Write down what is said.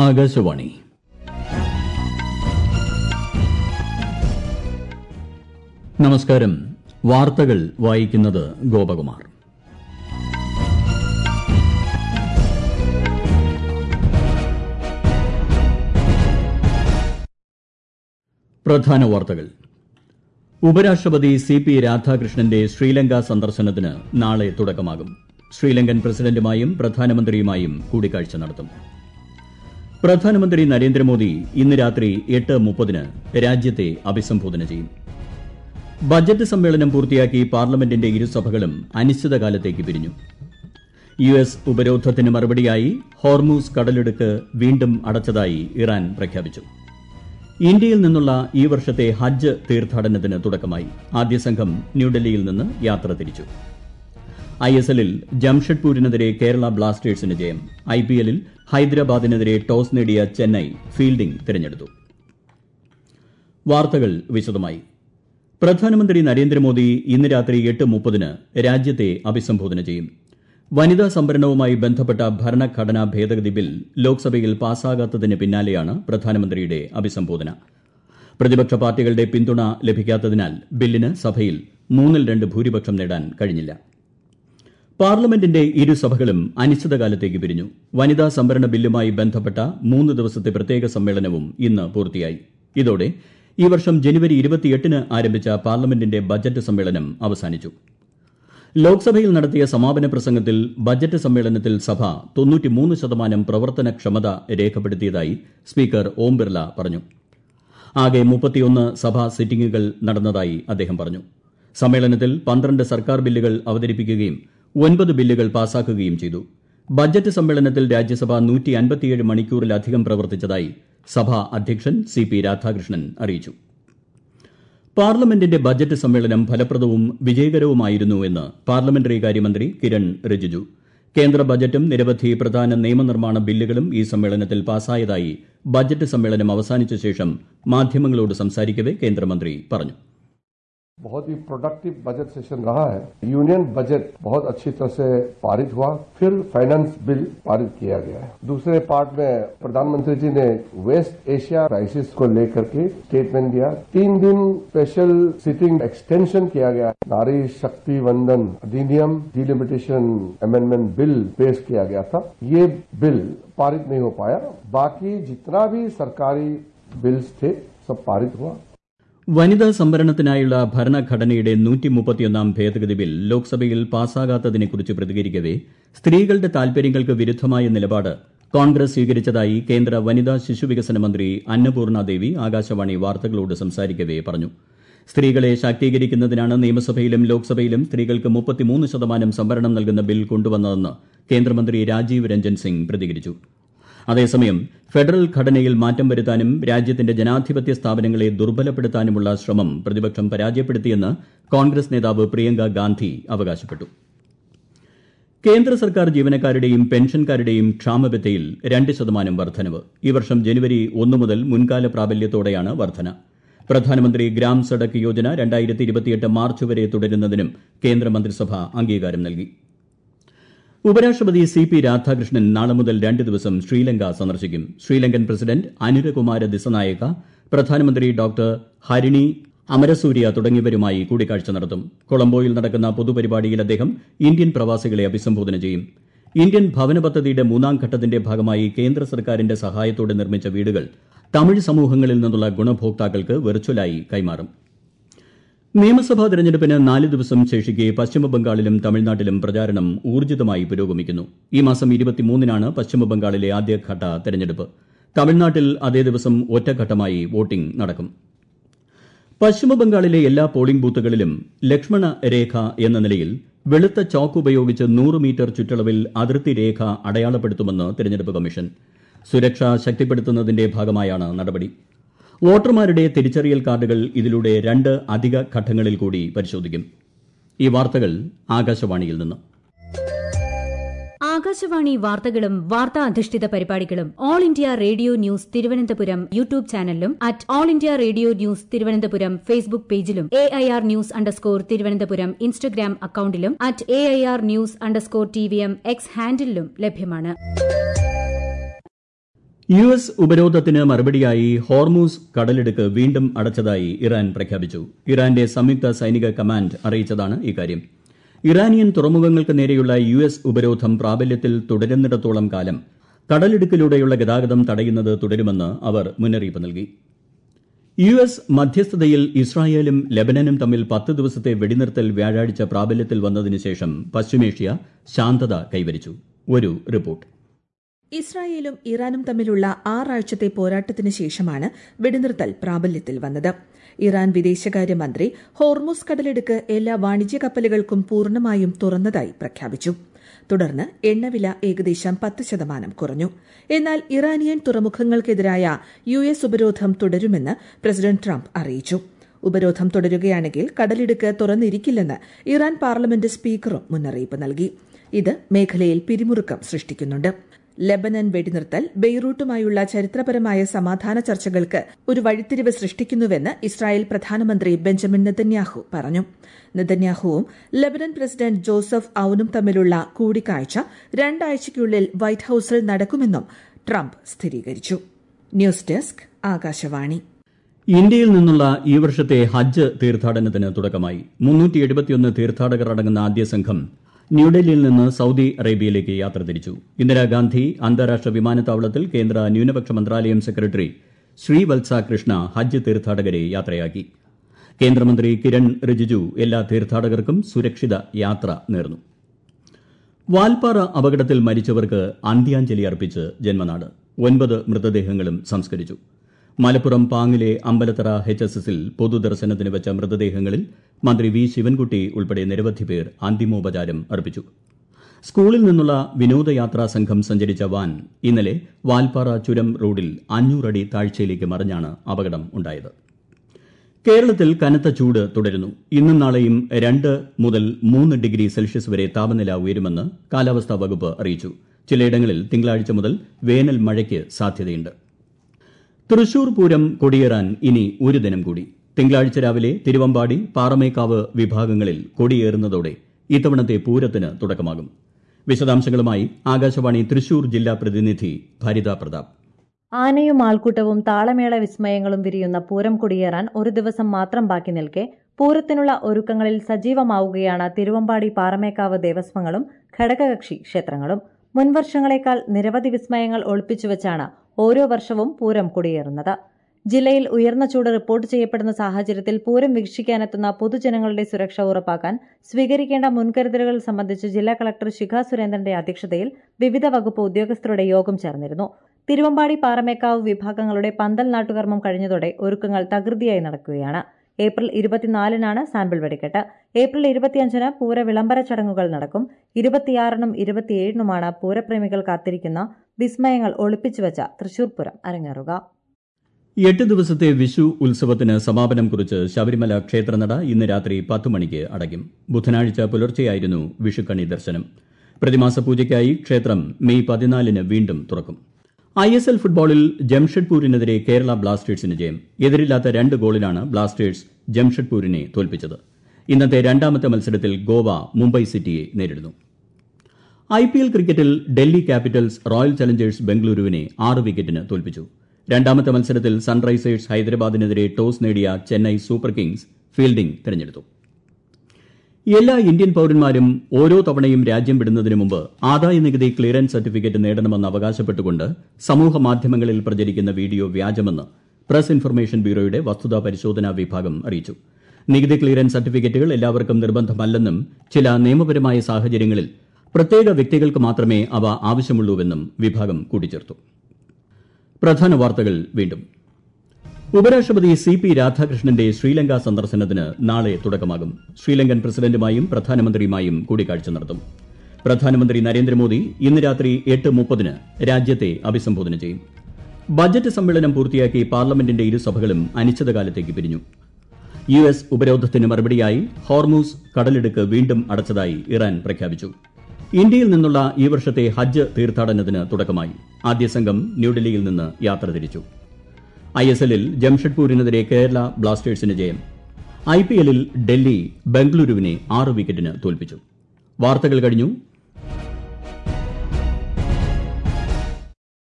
ആകാശവാണി നമസ്കാരം വാർത്തകൾ വായിക്കുന്നത് ഗോപകുമാർ പ്രധാന വാർത്തകൾ ഉപരാഷ്ട്രപതി സി പി രാധാകൃഷ്ണന്റെ ശ്രീലങ്ക സന്ദർശനത്തിന് നാളെ തുടക്കമാകും ശ്രീലങ്കൻ പ്രസിഡന്റുമായും പ്രധാനമന്ത്രിയുമായും കൂടിക്കാഴ്ച നടത്തും പ്രധാനമന്ത്രി നരേന്ദ്രമോദി ഇന്ന് രാത്രി എട്ട് മുപ്പതിന് രാജ്യത്തെ അഭിസംബോധന ചെയ്യും ബജറ്റ് സമ്മേളനം പൂർത്തിയാക്കി പാർലമെന്റിന്റെ ഇരുസഭകളും അനിശ്ചിതകാലത്തേക്ക് പിരിഞ്ഞു യു എസ് ഉപരോധത്തിന് മറുപടിയായി ഹോർമൂസ് കടലിടുക്ക് വീണ്ടും അടച്ചതായി ഇറാൻ പ്രഖ്യാപിച്ചു ഇന്ത്യയിൽ നിന്നുള്ള ഈ വർഷത്തെ ഹജ്ജ് തീർത്ഥാടനത്തിന് തുടക്കമായി ആദ്യ സംഘം ന്യൂഡൽഹിയിൽ നിന്ന് യാത്ര തിരിച്ചു ഐ എസ് എല്ലിൽ ജംഷഡ്പൂരിനെതിരെ കേരള ബ്ലാസ്റ്റേഴ്സിന് ജയം ഐ പി എല്ലിൽ ഹൈദരാബാദിനെതിരെ ടോസ് നേടിയ ചെന്നൈ ഫീൽഡിംഗ് തിരഞ്ഞെടുത്തു വാർത്തകൾ വിശദമായി പ്രധാനമന്ത്രി നരേന്ദ്രമോദി ഇന്ന് രാത്രി എട്ട് മുപ്പതിന് രാജ്യത്തെ അഭിസംബോധന ചെയ്യും വനിതാ സംവരണവുമായി ബന്ധപ്പെട്ട ഭരണഘടനാ ഭേദഗതി ബിൽ ലോക്സഭയിൽ പാസ്സാകാത്തതിന് പിന്നാലെയാണ് പ്രധാനമന്ത്രിയുടെ അഭിസംബോധന പ്രതിപക്ഷ പാർട്ടികളുടെ പിന്തുണ ലഭിക്കാത്തതിനാൽ ബില്ലിന് സഭയിൽ മൂന്നിൽ രണ്ട് ഭൂരിപക്ഷം നേടാൻ കഴിഞ്ഞില്ല പാർലമെന്റിന്റെ ഇരുസഭകളും അനിശ്ചിതകാലത്തേക്ക് പിരിഞ്ഞു വനിതാ സംവരണ ബില്ലുമായി ബന്ധപ്പെട്ട മൂന്ന് ദിവസത്തെ പ്രത്യേക സമ്മേളനവും ഇന്ന് പൂർത്തിയായി ഇതോടെ ഈ വർഷം ജനുവരി ഇരുപത്തിയെട്ടിന് ആരംഭിച്ച പാർലമെന്റിന്റെ ബജറ്റ് സമ്മേളനം അവസാനിച്ചു ലോക്സഭയിൽ നടത്തിയ സമാപന പ്രസംഗത്തിൽ ബജറ്റ് സമ്മേളനത്തിൽ സഭ തൊണ്ണൂറ്റിമൂന്ന് ശതമാനം പ്രവർത്തനക്ഷമത രേഖപ്പെടുത്തിയതായി സ്പീക്കർ ഓം ബിർല പറഞ്ഞു ആകെ മുപ്പത്തിയൊന്ന് സഭാ സിറ്റിംഗുകൾ നടന്നതായി അദ്ദേഹം പറഞ്ഞു സമ്മേളനത്തിൽ പന്ത്രണ്ട് സർക്കാർ ബില്ലുകൾ അവതരിപ്പിക്കുകയും ഒൻപത് ബില്ലുകൾ പാസാക്കുകയും ചെയ്തു ബജറ്റ് സമ്മേളനത്തിൽ രാജ്യസഭ നൂറ്റി അൻപത്തിയേഴ് മണിക്കൂറിലധികം പ്രവർത്തിച്ചതായി സഭാ അധ്യക്ഷൻ സി പി രാധാകൃഷ്ണൻ അറിയിച്ചു പാർലമെന്റിന്റെ ബജറ്റ് സമ്മേളനം ഫലപ്രദവും വിജയകരവുമായിരുന്നു എന്ന് പാർലമെന്ററി കാര്യമന്ത്രി കിരൺ റിജിജു കേന്ദ്ര ബജറ്റും നിരവധി പ്രധാന നിയമനിർമ്മാണ ബില്ലുകളും ഈ സമ്മേളനത്തിൽ പാസായതായി ബജറ്റ് സമ്മേളനം അവസാനിച്ച ശേഷം മാധ്യമങ്ങളോട് സംസാരിക്കവെ കേന്ദ്രമന്ത്രി പറഞ്ഞു बहुत ही प्रोडक्टिव बजट सेशन रहा है यूनियन बजट बहुत अच्छी तरह से पारित हुआ फिर फाइनेंस बिल पारित किया गया है दूसरे पार्ट में प्रधानमंत्री जी ने वेस्ट एशिया क्राइसिस को लेकर के स्टेटमेंट दिया तीन दिन स्पेशल सिटिंग एक्सटेंशन किया गया नारी शक्ति वंदन अधिनियम डिलिमिटेशन अमेंडमेंट बिल पेश किया गया था ये बिल पारित नहीं हो पाया बाकी जितना भी सरकारी बिल्स थे सब पारित हुआ വനിതാ സംവരണത്തിനായുള്ള ഭരണഘടനയുടെ നൂറ്റി മുപ്പത്തിയൊന്നാം ഭേദഗതി ബിൽ ലോക്സഭയിൽ പാസ്സാകാത്തതിനെക്കുറിച്ച് പ്രതികരിക്കവെ സ്ത്രീകളുടെ താൽപര്യങ്ങൾക്ക് വിരുദ്ധമായ നിലപാട് കോൺഗ്രസ് സ്വീകരിച്ചതായി കേന്ദ്ര വനിതാ ശിശുവികസന മന്ത്രി അന്നപൂർണ ദേവി ആകാശവാണി വാർത്തകളോട് സംസാരിക്കവെ പറഞ്ഞു സ്ത്രീകളെ ശാക്തീകരിക്കുന്നതിനാണ് നിയമസഭയിലും ലോക്സഭയിലും സ്ത്രീകൾക്ക് മുപ്പത്തിമൂന്ന് ശതമാനം സംവരണം നൽകുന്ന ബിൽ കൊണ്ടുവന്നതെന്ന് കേന്ദ്രമന്ത്രി രാജീവ് രഞ്ജൻ സിംഗ് പ്രതികരിച്ചു അതേസമയം ഫെഡറൽ ഘടനയിൽ മാറ്റം വരുത്താനും രാജ്യത്തിന്റെ ജനാധിപത്യ സ്ഥാപനങ്ങളെ ദുർബലപ്പെടുത്താനുമുള്ള ശ്രമം പ്രതിപക്ഷം പരാജയപ്പെടുത്തിയെന്ന് കോൺഗ്രസ് നേതാവ് പ്രിയങ്ക ഗാന്ധി അവകാശപ്പെട്ടു കേന്ദ്ര സർക്കാർ ജീവനക്കാരുടെയും പെൻഷൻകാരുടെയും ക്ഷാമബത്തയിൽ രണ്ട് ശതമാനം വർധനവ് ഈ വർഷം ജനുവരി ഒന്ന് മുതൽ മുൻകാല പ്രാബല്യത്തോടെയാണ് വർധന പ്രധാനമന്ത്രി ഗ്രാം സഡക് യോജന രണ്ടായിരത്തി ഇരുപത്തിയെട്ട് മാർച്ച് വരെ തുടരുന്നതിനും കേന്ദ്രമന്ത്രിസഭ അംഗീകാരം നൽകി ഉപരാഷ്ട്രപതി സി പി രാധാകൃഷ്ണൻ നാളെ മുതൽ രണ്ട് ദിവസം ശ്രീലങ്ക സന്ദർശിക്കും ശ്രീലങ്കൻ പ്രസിഡന്റ് അനുരകുമാര ദിസനായക പ്രധാനമന്ത്രി ഡോക്ടർ ഹരിണി അമരസൂര്യ തുടങ്ങിയവരുമായി കൂടിക്കാഴ്ച നടത്തും കൊളംബോയിൽ നടക്കുന്ന പൊതുപരിപാടിയിൽ അദ്ദേഹം ഇന്ത്യൻ പ്രവാസികളെ അഭിസംബോധന ചെയ്യും ഇന്ത്യൻ ഭവന പദ്ധതിയുടെ മൂന്നാം ഘട്ടത്തിന്റെ ഭാഗമായി കേന്ദ്ര സർക്കാരിന്റെ സഹായത്തോടെ നിർമ്മിച്ച വീടുകൾ തമിഴ് സമൂഹങ്ങളിൽ നിന്നുള്ള ഗുണഭോക്താക്കൾക്ക് വെർച്വലായി കൈമാറും നിയമസഭാ തെരഞ്ഞെടുപ്പിന് നാല് ദിവസം ശേഷിക്കെ പശ്ചിമബംഗാളിലും തമിഴ്നാട്ടിലും പ്രചാരണം ഊർജിതമായി പുരോഗമിക്കുന്നു ഈ മാസം ഇരുപത്തിമൂന്നിനാണ് പശ്ചിമബംഗാളിലെ ആദ്യഘട്ട തെരഞ്ഞെടുപ്പ് തമിഴ്നാട്ടിൽ അതേ ദിവസം ഒറ്റഘട്ടമായി വോട്ടിംഗ് നടക്കും പശ്ചിമബംഗാളിലെ എല്ലാ പോളിംഗ് ബൂത്തുകളിലും ലക്ഷ്മണ രേഖ എന്ന നിലയിൽ വെളുത്ത ചോക്ക് ഉപയോഗിച്ച് നൂറ് മീറ്റർ ചുറ്റളവിൽ അതിർത്തി രേഖ അടയാളപ്പെടുത്തുമെന്ന് തെരഞ്ഞെടുപ്പ് കമ്മീഷൻ സുരക്ഷ ശക്തിപ്പെടുത്തുന്നതിന്റെ ഭാഗമായാണ് നടപടി വോട്ടർമാരുടെ തിരിച്ചറിയൽ കാർഡുകൾ ഇതിലൂടെ രണ്ട് അധിക ഘട്ടങ്ങളിൽ കൂടി പരിശോധിക്കും ഈ വാർത്തകൾ ആകാശവാണിയിൽ നിന്ന് ആകാശവാണി വാർത്തകളും വാർത്താ അധിഷ്ഠിത പരിപാടികളും all India radio news Thiruvananthapuram YouTube ചാനലിലും at all India radio news Thiruvananthapuram Facebook പേജിലും A I R news underscore Thiruvananthapuram Instagram അക്കൌണ്ടിലും at A I R news underscore T V M X ഹാൻഡിലും ലഭ്യമാണ് യു എസ് ഉപരോധത്തിന് മറുപടിയായി ഹോർമൂസ് കടലിടുക്ക് വീണ്ടും അടച്ചതായി ഇറാൻ പ്രഖ്യാപിച്ചു ഇറാന്റെ സംയുക്ത സൈനിക കമാൻഡ് അറിയിച്ചതാണ് ഇക്കാര്യം ഇറാനിയൻ തുറമുഖങ്ങൾക്ക് നേരെയുള്ള യു എസ് ഉപരോധം പ്രാബല്യത്തിൽ തുടരുന്നിടത്തോളം കാലം കടലിടുക്കിലൂടെയുള്ള ഗതാഗതം തടയുന്നത് തുടരുമെന്ന് അവർ മുന്നറിയിപ്പ് നൽകി യു എസ് മധ്യസ്ഥതയിൽ ഇസ്രായേലും ലബനനും തമ്മിൽ പത്ത് ദിവസത്തെ വെടിനിർത്തൽ വ്യാഴാഴ്ച പ്രാബല്യത്തിൽ വന്നതിന് ശേഷം പശ്ചിമേഷ്യ ശാന്തത കൈവരിച്ചു ഒരു റിപ്പോർട്ട് ഇസ്രായേലും ഇറാനും തമ്മിലുള്ള ആറാഴ്ചത്തെ പോരാട്ടത്തിന് ശേഷമാണ് വെടിനിർത്തൽ പ്രാബല്യത്തിൽ വന്നത് ഇറാൻ വിദേശകാര്യമന്ത്രി ഹോർമുസ് കടലിടുക്ക് എല്ലാ വാണിജ്യ കപ്പലുകൾക്കും പൂർണ്ണമായും തുറന്നതായി പ്രഖ്യാപിച്ചു തുടർന്ന് എണ്ണവില ഏകദേശം പത്ത് ശതമാനം കുറഞ്ഞു എന്നാൽ ഇറാനിയൻ തുറമുഖങ്ങൾക്കെതിരായ യു എസ് ഉപരോധം തുടരുമെന്ന് പ്രസിഡന്റ് ട്രംപ് അറിയിച്ചു ഉപരോധം തുടരുകയാണെങ്കിൽ കടലിടുക്ക് തുറന്നിരിക്കില്ലെന്ന് ഇറാൻ പാർലമെന്റ് സ്പീക്കറും മുന്നറിയിപ്പ് നൽകി ഇത് മേഖലയിൽ പിരിമുറുക്കം സൃഷ്ടിക്കുന്നുണ്ട് ലബനൻ വെടിനിർത്തൽ ബെയ്റൂട്ടുമായുള്ള ചരിത്രപരമായ സമാധാന ചർച്ചകൾക്ക് ഒരു വഴിത്തിരിവ് സൃഷ്ടിക്കുന്നുവെന്ന് ഇസ്രായേൽ പ്രധാനമന്ത്രി ബെഞ്ചമിൻ നെതന്യാഹു പറഞ്ഞു നെതന്യാഹുവും ലബനൻ പ്രസിഡന്റ് ജോസഫ് ഔനും തമ്മിലുള്ള കൂടിക്കാഴ്ച രണ്ടാഴ്ചയ്ക്കുള്ളിൽ വൈറ്റ് ഹൌസിൽ നടക്കുമെന്നും ട്രംപ് സ്ഥിരീകരിച്ചു ന്യൂസ് ഡെസ്ക് ആകാശവാണി ഇന്ത്യയിൽ നിന്നുള്ള ഈ വർഷത്തെ ഹജ്ജ് തീർത്ഥാടനത്തിന് തുടക്കമായി തീർത്ഥാടകർ അടങ്ങുന്ന ആദ്യ സംഘം ന്യൂഡൽഹിയിൽ നിന്ന് സൌദി അറേബ്യയിലേക്ക് യാത്ര തിരിച്ചു ഇന്ദിരാഗാന്ധി അന്താരാഷ്ട്ര വിമാനത്താവളത്തിൽ കേന്ദ്ര ന്യൂനപക്ഷ മന്ത്രാലയം സെക്രട്ടറി ശ്രീവത്സ കൃഷ്ണ ഹജ്ജ് തീർത്ഥാടകരെ യാത്രയാക്കി കേന്ദ്രമന്ത്രി കിരൺ റിജിജു എല്ലാ തീർത്ഥാടകർക്കും സുരക്ഷിത യാത്ര നേർന്നു വാൽപ്പാറ അപകടത്തിൽ മരിച്ചവർക്ക് അന്ത്യാഞ്ജലി അർപ്പിച്ച് ജന്മനാട് ഒൻപത് മൃതദേഹങ്ങളും സംസ്കരിച്ചു മലപ്പുറം പാങ്ങിലെ അമ്പലത്തറ എച്ച് എസ് എസിൽ പൊതുദർശനത്തിന് വെച്ച മൃതദേഹങ്ങളിൽ മന്ത്രി വി ശിവൻകുട്ടി ഉൾപ്പെടെ നിരവധി പേർ അന്തിമോപചാരം അർപ്പിച്ചു സ്കൂളിൽ നിന്നുള്ള വിനോദയാത്രാ സംഘം സഞ്ചരിച്ച വാൻ ഇന്നലെ വാൽപ്പാറ ചുരം റോഡിൽ അഞ്ഞൂറടി താഴ്ചയിലേക്ക് മറിഞ്ഞാണ് അപകടം ഉണ്ടായത് കേരളത്തിൽ കനത്ത ചൂട് തുടരുന്നു ഇന്നും നാളെയും രണ്ട് മുതൽ മൂന്ന് ഡിഗ്രി സെൽഷ്യസ് വരെ താപനില ഉയരുമെന്ന് കാലാവസ്ഥാ വകുപ്പ് അറിയിച്ചു ചിലയിടങ്ങളിൽ തിങ്കളാഴ്ച മുതൽ വേനൽ മഴയ്ക്ക് സാധ്യതയുണ്ട് തൃശൂർ പൂരം കൊടിയേറാൻ ഇനി ഒരു ദിനം കൂടി തിങ്കളാഴ്ച രാവിലെ തിരുവമ്പാടി പാറമേക്കാവ് വിഭാഗങ്ങളിൽ കൊടിയേറുന്നതോടെ ഇത്തവണത്തെ പൂരത്തിന് തുടക്കമാകും വിശദാംശങ്ങളുമായി ആകാശവാണി തൃശൂർ ജില്ലാ പ്രതിനിധി ഭരിത പ്രതാപ് ആനയും ആൾക്കൂട്ടവും താളമേള വിസ്മയങ്ങളും വിരിയുന്ന പൂരം കൊടിയേറാൻ ഒരു ദിവസം മാത്രം ബാക്കി നിൽക്കെ പൂരത്തിനുള്ള ഒരുക്കങ്ങളിൽ സജീവമാവുകയാണ് തിരുവമ്പാടി പാറമേക്കാവ് ദേവസ്വങ്ങളും ഘടകകക്ഷി ക്ഷേത്രങ്ങളും മുൻവർഷങ്ങളെക്കാൾ നിരവധി വിസ്മയങ്ങൾ ഒളിപ്പിച്ചുവെച്ചാണ് ഓരോ വർഷവും പൂരം കൊടിയേറുന്നത് ജില്ലയിൽ ഉയർന്ന ചൂട് റിപ്പോർട്ട് ചെയ്യപ്പെടുന്ന സാഹചര്യത്തിൽ പൂരം വീക്ഷിക്കാനെത്തുന്ന പൊതുജനങ്ങളുടെ സുരക്ഷ ഉറപ്പാക്കാൻ സ്വീകരിക്കേണ്ട മുൻകരുതലുകൾ സംബന്ധിച്ച് ജില്ലാ കളക്ടർ ശിഖ സുരേന്ദ്രന്റെ അധ്യക്ഷതയിൽ വിവിധ വകുപ്പ് ഉദ്യോഗസ്ഥരുടെ യോഗം ചേർന്നിരുന്നു തിരുവമ്പാടി പാറമേക്കാവ് വിഭാഗങ്ങളുടെ പന്തൽ നാട്ടുകർമ്മം കഴിഞ്ഞതോടെ ഒരുക്കങ്ങൾ തകൃതിയായി നടക്കുകയാണ് ഏപ്രിൽ ഇരുപത്തിനാലിനാണ് സാമ്പിൾ വെടിക്കെട്ട് ഏപ്രിൽ ഇരുപത്തിയഞ്ചിന് പൂര വിളംബര ചടങ്ങുകൾ നടക്കും ഇരുപത്തിയാറിനും ഇരുപത്തിയേഴിനുമാണ് പൂരപ്രേമികൾ കാത്തിരിക്കുന്ന വിസ്മയങ്ങൾ ഒളിപ്പിച്ചുവച്ച തൃശൂർ പൂരം അരങ്ങേറുക എട്ട് ദിവസത്തെ വിഷു ഉത്സവത്തിന് സമാപനം കുറിച്ച് ശബരിമല ക്ഷേത്രനട ഇന്ന് രാത്രി പത്ത് മണിക്ക് അടയ്ക്കും ബുധനാഴ്ച പുലർച്ചെയായിരുന്നു വിഷുക്കണി ദർശനം പ്രതിമാസ പൂജയ്ക്കായി ക്ഷേത്രം മെയ് പതിനാലിന് വീണ്ടും തുറക്കും ഐ എസ് എൽ ഫുട്ബോളിൽ ജംഷഡ്പൂരിനെതിരെ കേരള ബ്ലാസ്റ്റേഴ്സിന് ജയം എതിരില്ലാത്ത രണ്ട് ഗോളിനാണ് ബ്ലാസ്റ്റേഴ്സ് ജംഷഡ്പൂരിനെ തോൽപ്പിച്ചത് ഇന്നത്തെ രണ്ടാമത്തെ മത്സരത്തിൽ ഗോവ മുംബൈ സിറ്റിയെ നേരിടുന്നു ഐ പി എൽ ക്രിക്കറ്റിൽ ഡൽഹി ക്യാപിറ്റൽസ് റോയൽ ചലഞ്ചേഴ്സ് ബംഗളൂരുവിനെ ആറ് വിക്കറ്റിന് തോൽപ്പിച്ചു രണ്ടാമത്തെ മത്സരത്തിൽ സൺറൈസേഴ്സ് ഹൈദരാബാദിനെതിരെ ടോസ് നേടിയ ചെന്നൈ സൂപ്പർ കിങ്സ് ഫീൽഡിംഗ് തിരഞ്ഞെടുത്തു എല്ലാ ഇന്ത്യൻ പൌരന്മാരും ഓരോ തവണയും രാജ്യം വിടുന്നതിന് മുമ്പ് ആദായനികുതി ക്ലിയറൻസ് സർട്ടിഫിക്കറ്റ് നേടണമെന്ന് അവകാശപ്പെട്ടുകൊണ്ട് സമൂഹ മാധ്യമങ്ങളിൽ പ്രചരിക്കുന്ന വീഡിയോ വ്യാജമെന്ന് പ്രസ് ഇൻഫർമേഷൻ ബ്യൂറോയുടെ വസ്തുതാ പരിശോധനാ വിഭാഗം അറിയിച്ചു നികുതി ക്ലിയറൻസ് സർട്ടിഫിക്കറ്റുകൾ എല്ലാവർക്കും നിർബന്ധമല്ലെന്നും ചില നിയമപരമായ സാഹചര്യങ്ങളിൽ പ്രത്യേക വ്യക്തികൾക്ക് മാത്രമേ അവ ആവശ്യമുള്ളൂവെന്നും വിഭാഗം കൂട്ടിച്ചേർത്തു പ്രധാന വാർത്തകൾ വീണ്ടും ഉപരാഷ്ട്രപതി സി പി രാധാകൃഷ്ണന്റെ ശ്രീലങ്ക സന്ദർശനത്തിന് നാളെ തുടക്കമാകും ശ്രീലങ്കൻ പ്രസിഡന്റുമായും പ്രധാനമന്ത്രിയുമായും കൂടിക്കാഴ്ച നടത്തും പ്രധാനമന്ത്രി നരേന്ദ്രമോദി ഇന്ന് രാത്രി എട്ട് മുപ്പതിന് രാജ്യത്തെ അഭിസംബോധന ചെയ്യും ബജറ്റ് സമ്മേളനം പൂർത്തിയാക്കി പാർലമെന്റിന്റെ ഇരുസഭകളും അനിശ്ചിതകാലത്തേക്ക് പിരിഞ്ഞു യു എസ് ഉപരോധത്തിന് മറുപടിയായി ഹോർമൂസ് കടലിടുക്ക് വീണ്ടും അടച്ചതായി ഇറാൻ പ്രഖ്യാപിച്ചു ഇന്ത്യയിൽ നിന്നുള്ള ഈ വർഷത്തെ ഹജ്ജ് തീർത്ഥാടനത്തിന് തുടക്കമായി ആദ്യ സംഘം ന്യൂഡൽഹിയിൽ നിന്ന് യാത്ര തിരിച്ചു ഐ എസ് എല്ലിൽ ജംഷഡ്പൂരിനെതിരെ കേരള ബ്ലാസ്റ്റേഴ്സിന് ജയം ഐ പി എല്ലിൽ ഡൽഹി ബംഗളൂരുവിനെ ആറ് വിക്കറ്റിന് തോൽപ്പിച്ചു വാർത്തകൾ കഴിഞ്ഞു